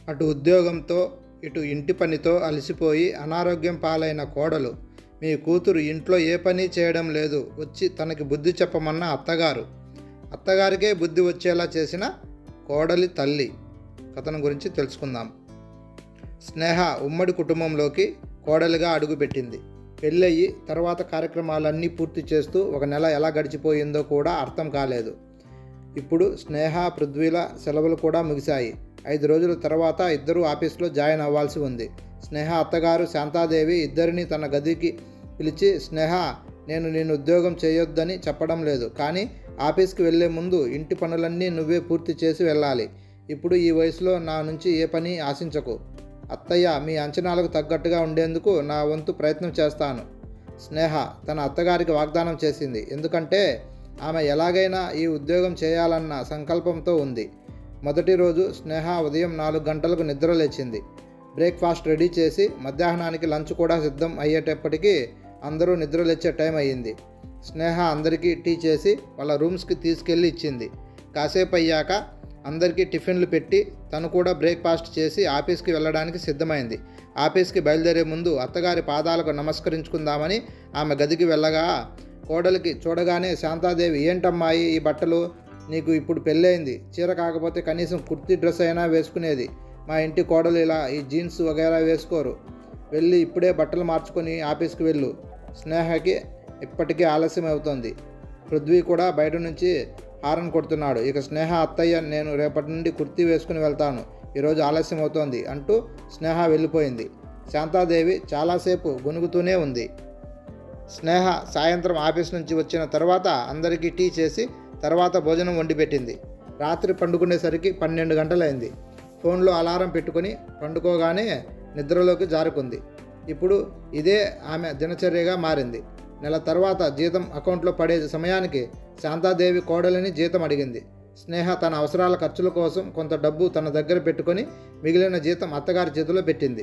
అటు ఉద్యోగంతో ఇటు ఇంటి పనితో అలసిపోయి అనారోగ్యం పాలైన కోడలు మీ కూతురు ఇంట్లో ఏ పని చేయడం లేదు వచ్చి తనకి బుద్ధి చెప్పమన్న అత్తగారు అత్తగారికే బుద్ధి వచ్చేలా చేసిన కోడలి తల్లి కథనం గురించి తెలుసుకుందాం స్నేహ ఉమ్మడి కుటుంబంలోకి కోడలిగా అడుగుపెట్టింది పెళ్ళయి తర్వాత కార్యక్రమాలన్నీ పూర్తి చేస్తూ ఒక నెల ఎలా గడిచిపోయిందో కూడా అర్థం కాలేదు ఇప్పుడు స్నేహ పృథ్వీల సెలవులు కూడా ముగిశాయి ఐదు రోజుల తర్వాత ఇద్దరు ఆఫీస్లో జాయిన్ అవ్వాల్సి ఉంది స్నేహ అత్తగారు శాంతాదేవి ఇద్దరిని తన గదికి పిలిచి స్నేహ నేను నేను ఉద్యోగం చేయొద్దని చెప్పడం లేదు కానీ ఆఫీస్కి వెళ్ళే ముందు ఇంటి పనులన్నీ నువ్వే పూర్తి చేసి వెళ్ళాలి ఇప్పుడు ఈ వయసులో నా నుంచి ఏ పని ఆశించకు అత్తయ్య మీ అంచనాలకు తగ్గట్టుగా ఉండేందుకు నా వంతు ప్రయత్నం చేస్తాను స్నేహ తన అత్తగారికి వాగ్దానం చేసింది ఎందుకంటే ఆమె ఎలాగైనా ఈ ఉద్యోగం చేయాలన్న సంకల్పంతో ఉంది మొదటి రోజు స్నేహ ఉదయం నాలుగు గంటలకు నిద్ర లేచింది బ్రేక్ఫాస్ట్ రెడీ చేసి మధ్యాహ్నానికి లంచ్ కూడా సిద్ధం అయ్యేటప్పటికీ అందరూ నిద్ర లేచే టైం అయ్యింది స్నేహ అందరికీ టీ చేసి వాళ్ళ రూమ్స్కి తీసుకెళ్ళి ఇచ్చింది కాసేపు అయ్యాక అందరికీ టిఫిన్లు పెట్టి తను కూడా బ్రేక్ఫాస్ట్ చేసి ఆఫీస్కి వెళ్ళడానికి సిద్ధమైంది ఆఫీస్కి బయలుదేరే ముందు అత్తగారి పాదాలకు నమస్కరించుకుందామని ఆమె గదికి వెళ్ళగా కోడలికి చూడగానే శాంతాదేవి ఏంటమ్మాయి ఈ బట్టలు నీకు ఇప్పుడు పెళ్ళయింది చీర కాకపోతే కనీసం కుర్తీ డ్రెస్ అయినా వేసుకునేది మా ఇంటి కోడలు ఇలా ఈ జీన్స్ వగైరా వేసుకోరు వెళ్ళి ఇప్పుడే బట్టలు మార్చుకొని ఆఫీస్కి వెళ్ళు స్నేహకి ఇప్పటికీ ఆలస్యం అవుతోంది పృథ్వీ కూడా బయట నుంచి హారన్ కొడుతున్నాడు ఇక స్నేహ అత్తయ్య నేను రేపటి నుండి కుర్తీ వేసుకుని వెళ్తాను ఈరోజు ఆలస్యం అవుతోంది అంటూ స్నేహ వెళ్ళిపోయింది శాంతాదేవి చాలాసేపు గొనుగుతూనే ఉంది స్నేహ సాయంత్రం ఆఫీస్ నుంచి వచ్చిన తర్వాత అందరికీ టీ చేసి తర్వాత భోజనం వండి పెట్టింది రాత్రి పండుకునేసరికి పన్నెండు గంటలైంది ఫోన్లో అలారం పెట్టుకొని పండుకోగానే నిద్రలోకి జారుకుంది ఇప్పుడు ఇదే ఆమె దినచర్యగా మారింది నెల తర్వాత జీతం అకౌంట్లో పడే సమయానికి శాంతాదేవి కోడలిని జీతం అడిగింది స్నేహ తన అవసరాల ఖర్చుల కోసం కొంత డబ్బు తన దగ్గర పెట్టుకొని మిగిలిన జీతం అత్తగారి చేతిలో పెట్టింది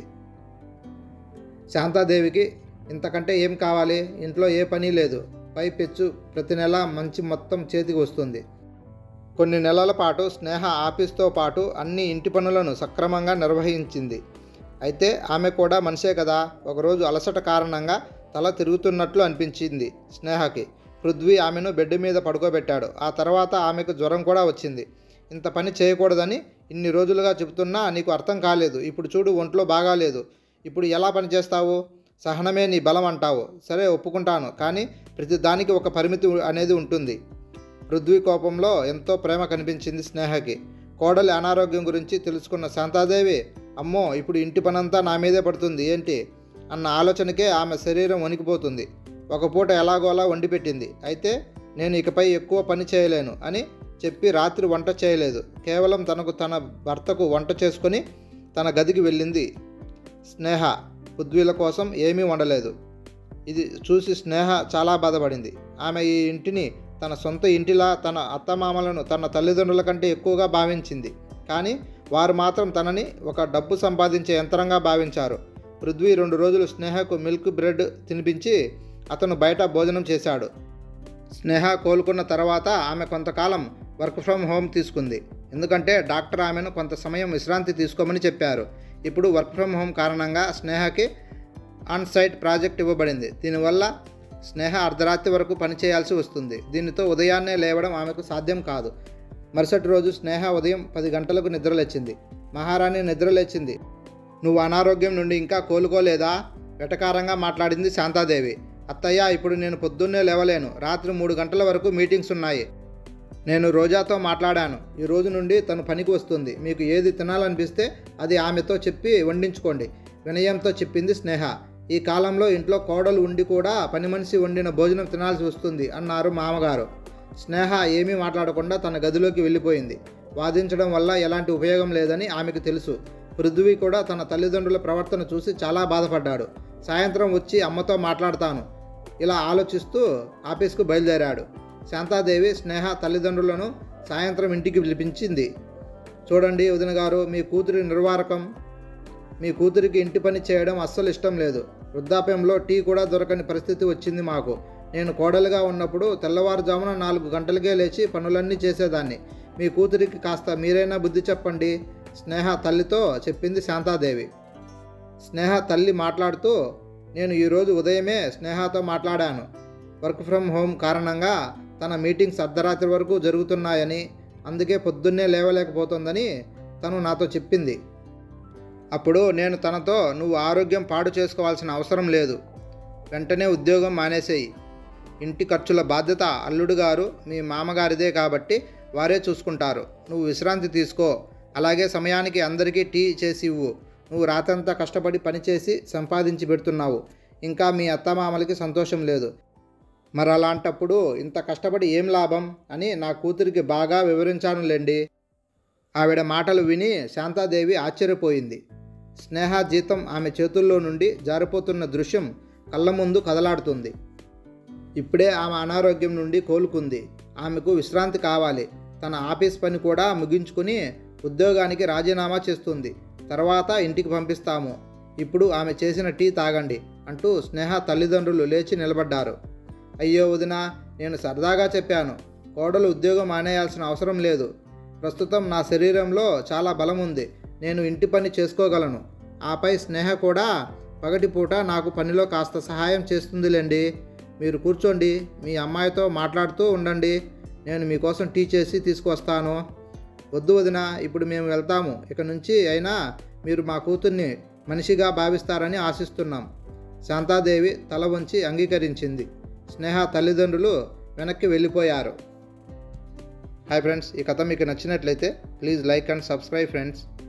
శాంతాదేవికి ఇంతకంటే ఏం కావాలి ఇంట్లో ఏ పని లేదు పై పెచ్చు ప్రతి నెల మంచి మొత్తం చేతికి వస్తుంది కొన్ని నెలల పాటు స్నేహ ఆఫీస్తో పాటు అన్ని ఇంటి పనులను సక్రమంగా నిర్వహించింది అయితే ఆమె కూడా మనిషే కదా ఒకరోజు అలసట కారణంగా తల తిరుగుతున్నట్లు అనిపించింది స్నేహకి పృథ్వీ ఆమెను బెడ్ మీద పడుకోబెట్టాడు ఆ తర్వాత ఆమెకు జ్వరం కూడా వచ్చింది ఇంత పని చేయకూడదని ఇన్ని రోజులుగా చెబుతున్నా నీకు అర్థం కాలేదు ఇప్పుడు చూడు ఒంట్లో బాగాలేదు ఇప్పుడు ఎలా పని చేస్తావు సహనమే నీ బలం అంటావు సరే ఒప్పుకుంటాను కానీ ప్రతి దానికి ఒక పరిమితి అనేది ఉంటుంది పృథ్వీ కోపంలో ఎంతో ప్రేమ కనిపించింది స్నేహకి కోడలి అనారోగ్యం గురించి తెలుసుకున్న శాంతాదేవి అమ్మో ఇప్పుడు ఇంటి పనంతా నా మీదే పడుతుంది ఏంటి అన్న ఆలోచనకే ఆమె శరీరం వణికిపోతుంది ఒక పూట ఎలాగోలా వండి పెట్టింది అయితే నేను ఇకపై ఎక్కువ పని చేయలేను అని చెప్పి రాత్రి వంట చేయలేదు కేవలం తనకు తన భర్తకు వంట చేసుకొని తన గదికి వెళ్ళింది స్నేహ పృథ్వీల కోసం ఏమీ వండలేదు ఇది చూసి స్నేహ చాలా బాధపడింది ఆమె ఈ ఇంటిని తన సొంత ఇంటిలా తన అత్తమామలను తన తల్లిదండ్రుల కంటే ఎక్కువగా భావించింది కానీ వారు మాత్రం తనని ఒక డబ్బు సంపాదించే యంత్రంగా భావించారు పృథ్వీ రెండు రోజులు స్నేహకు మిల్క్ బ్రెడ్ తినిపించి అతను బయట భోజనం చేశాడు స్నేహ కోలుకున్న తర్వాత ఆమె కొంతకాలం వర్క్ ఫ్రమ్ హోమ్ తీసుకుంది ఎందుకంటే డాక్టర్ ఆమెను కొంత సమయం విశ్రాంతి తీసుకోమని చెప్పారు ఇప్పుడు వర్క్ ఫ్రమ్ హోమ్ కారణంగా స్నేహకి ఆన్ సైట్ ప్రాజెక్ట్ ఇవ్వబడింది దీనివల్ల స్నేహ అర్ధరాత్రి వరకు పనిచేయాల్సి వస్తుంది దీనితో ఉదయాన్నే లేవడం ఆమెకు సాధ్యం కాదు మరుసటి రోజు స్నేహ ఉదయం పది గంటలకు నిద్రలేచింది మహారాణి నిద్రలేచింది నువ్వు అనారోగ్యం నుండి ఇంకా కోలుకోలేదా వెటకారంగా మాట్లాడింది శాంతాదేవి అత్తయ్య ఇప్పుడు నేను పొద్దున్నే లేవలేను రాత్రి మూడు గంటల వరకు మీటింగ్స్ ఉన్నాయి నేను రోజాతో మాట్లాడాను ఈ రోజు నుండి తను పనికి వస్తుంది మీకు ఏది తినాలనిపిస్తే అది ఆమెతో చెప్పి వండించుకోండి వినయంతో చెప్పింది స్నేహ ఈ కాలంలో ఇంట్లో కోడలు ఉండి కూడా పని మనిషి వండిన భోజనం తినాల్సి వస్తుంది అన్నారు మామగారు స్నేహ ఏమీ మాట్లాడకుండా తన గదిలోకి వెళ్ళిపోయింది వాదించడం వల్ల ఎలాంటి ఉపయోగం లేదని ఆమెకు తెలుసు పృథ్వీ కూడా తన తల్లిదండ్రుల ప్రవర్తన చూసి చాలా బాధపడ్డాడు సాయంత్రం వచ్చి అమ్మతో మాట్లాడతాను ఇలా ఆలోచిస్తూ ఆఫీస్కు బయలుదేరాడు శాంతాదేవి స్నేహ తల్లిదండ్రులను సాయంత్రం ఇంటికి పిలిపించింది చూడండి వదిన గారు మీ కూతురి నిర్వారకం మీ కూతురికి ఇంటి పని చేయడం అస్సలు ఇష్టం లేదు వృద్ధాప్యంలో టీ కూడా దొరకని పరిస్థితి వచ్చింది మాకు నేను కోడలుగా ఉన్నప్పుడు తెల్లవారుజామున నాలుగు గంటలకే లేచి పనులన్నీ చేసేదాన్ని మీ కూతురికి కాస్త మీరైనా బుద్ధి చెప్పండి స్నేహ తల్లితో చెప్పింది శాంతాదేవి స్నేహ తల్లి మాట్లాడుతూ నేను ఈరోజు ఉదయమే స్నేహతో మాట్లాడాను వర్క్ ఫ్రమ్ హోమ్ కారణంగా తన మీటింగ్స్ అర్ధరాత్రి వరకు జరుగుతున్నాయని అందుకే పొద్దున్నే లేవలేకపోతుందని తను నాతో చెప్పింది అప్పుడు నేను తనతో నువ్వు ఆరోగ్యం పాడు చేసుకోవాల్సిన అవసరం లేదు వెంటనే ఉద్యోగం మానేసేయి ఇంటి ఖర్చుల బాధ్యత అల్లుడు గారు మీ మామగారిదే కాబట్టి వారే చూసుకుంటారు నువ్వు విశ్రాంతి తీసుకో అలాగే సమయానికి అందరికీ టీ చేసి ఇవ్వు నువ్వు రాతంతా కష్టపడి పనిచేసి సంపాదించి పెడుతున్నావు ఇంకా మీ అత్తమామలకి సంతోషం లేదు మరి అలాంటప్పుడు ఇంత కష్టపడి ఏం లాభం అని నా కూతురికి బాగా వివరించానులేండి ఆవిడ మాటలు విని శాంతాదేవి ఆశ్చర్యపోయింది స్నేహ జీతం ఆమె చేతుల్లో నుండి జారిపోతున్న దృశ్యం కళ్ళ ముందు కదలాడుతుంది ఇప్పుడే ఆమె అనారోగ్యం నుండి కోలుకుంది ఆమెకు విశ్రాంతి కావాలి తన ఆఫీస్ పని కూడా ముగించుకుని ఉద్యోగానికి రాజీనామా చేస్తుంది తర్వాత ఇంటికి పంపిస్తాము ఇప్పుడు ఆమె చేసిన టీ తాగండి అంటూ స్నేహ తల్లిదండ్రులు లేచి నిలబడ్డారు అయ్యో వదిన నేను సరదాగా చెప్పాను కోడలు ఉద్యోగం మానేయాల్సిన అవసరం లేదు ప్రస్తుతం నా శరీరంలో చాలా బలం ఉంది నేను ఇంటి పని చేసుకోగలను ఆపై స్నేహ కూడా పగటిపూట నాకు పనిలో కాస్త సహాయం చేస్తుందిలేండి మీరు కూర్చోండి మీ అమ్మాయితో మాట్లాడుతూ ఉండండి నేను మీకోసం టీ చేసి తీసుకువస్తాను వద్దు వదిన ఇప్పుడు మేము వెళ్తాము ఇక నుంచి అయినా మీరు మా కూతుర్ని మనిషిగా భావిస్తారని ఆశిస్తున్నాం శాంతాదేవి తల వంచి అంగీకరించింది స్నేహ తల్లిదండ్రులు వెనక్కి వెళ్ళిపోయారు హాయ్ ఫ్రెండ్స్ ఈ కథ మీకు నచ్చినట్లయితే please like and subscribe friends